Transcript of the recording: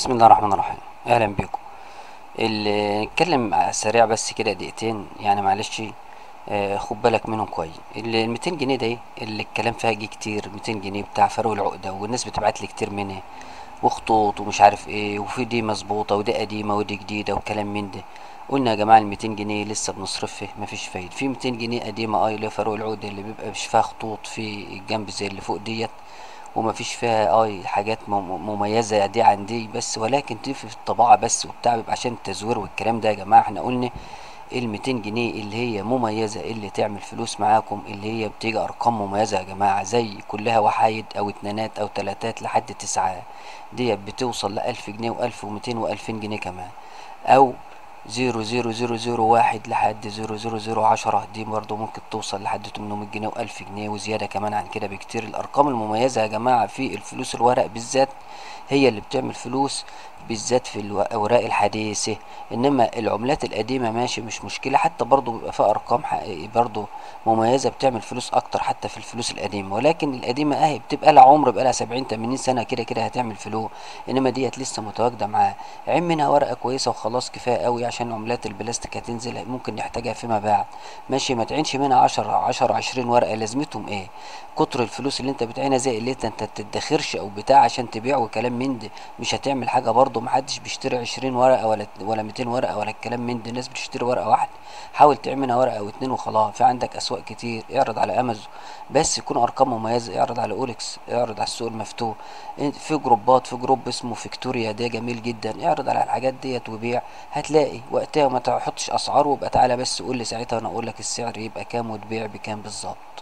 بسم الله الرحمن الرحيم اهلا بيكم اللي نتكلم على السريع بس كده دقيقتين يعني معلش آه، خد بالك منهم كويس ال 200 جنيه ده إيه؟ اللي الكلام فيها جه كتير 200 جنيه بتاع فاروق العقده والناس بتبعت لي كتير منها وخطوط ومش عارف ايه وفي دي مظبوطه ودي قديمه ودي جديده وكلام من ده قلنا يا جماعه ال 200 جنيه لسه بنصرفها مفيش فايده في 200 جنيه قديمه اه اللي هي فاروق العقده اللي بيبقى مش فيها خطوط في الجنب زي اللي فوق ديت ومفيش فيها اه حاجات مم- مميزة دي عن دي بس ولكن دي في الطباعة بس وبتاع بيبقى عشان التزوير والكلام ده يا جماعة احنا قلنا ال 200 جنيه اللي هي مميزة اللي تعمل فلوس معاكم اللي هي بتيجي أرقام مميزة يا جماعة زي كلها وحايد أو اتنينات أو تلاتات لحد تسعة ديت بتوصل لألف جنيه وألف ومتين وألفين جنيه كمان أو زيرو زيرو زيرو زيرو واحد لحد زيرو زيرو زيرو عشرة دي برضه ممكن توصل لحد تمنمية جنيه وألف جنيه وزيادة كمان عن كده بكتير الأرقام المميزة يا جماعة في الفلوس الورق بالذات هي اللي بتعمل فلوس بالذات في الأوراق الحديثة إنما العملات القديمة ماشي مش مشكلة حتى برضه بيبقى فيها أرقام حقيقي برضه مميزة بتعمل فلوس أكتر حتى في الفلوس القديمة ولكن القديمة أهي بتبقى لها عمر بقى لها سبعين تمانين سنة كده كده هتعمل فلوس إنما ديت لسه متواجدة معاه عين منها ورقة كويسة وخلاص كفاية قوي عشان عملات البلاستيك هتنزل ممكن نحتاجها فيما بعد ماشي ما تعينش منها عشرة عشرة عشرين ورقة لازمتهم ايه كتر الفلوس اللي انت بتعينها زي اللي انت انت تدخرش او بتاع عشان تبيع وكلام من ده مش هتعمل حاجة برضه محدش بيشتري عشرين ورقة ولا ولا ميتين ورقة ولا الكلام من ده الناس بتشتري ورقة واحدة حاول تعمل منها ورقة او اتنين وخلاص في عندك اسواق كتير اعرض على امازون بس يكون ارقام مميزة اعرض على اوليكس اعرض على السوق المفتوح انت- في جروبات في جروب اسمه فيكتوريا ده جميل جدا اعرض على الحاجات ديت وبيع هتلاقي وقتها ما تحطش اسعار وابقى تعالى بس قول لي ساعتها وانا اقول لك السعر يبقى كام وتبيع بكام بالظبط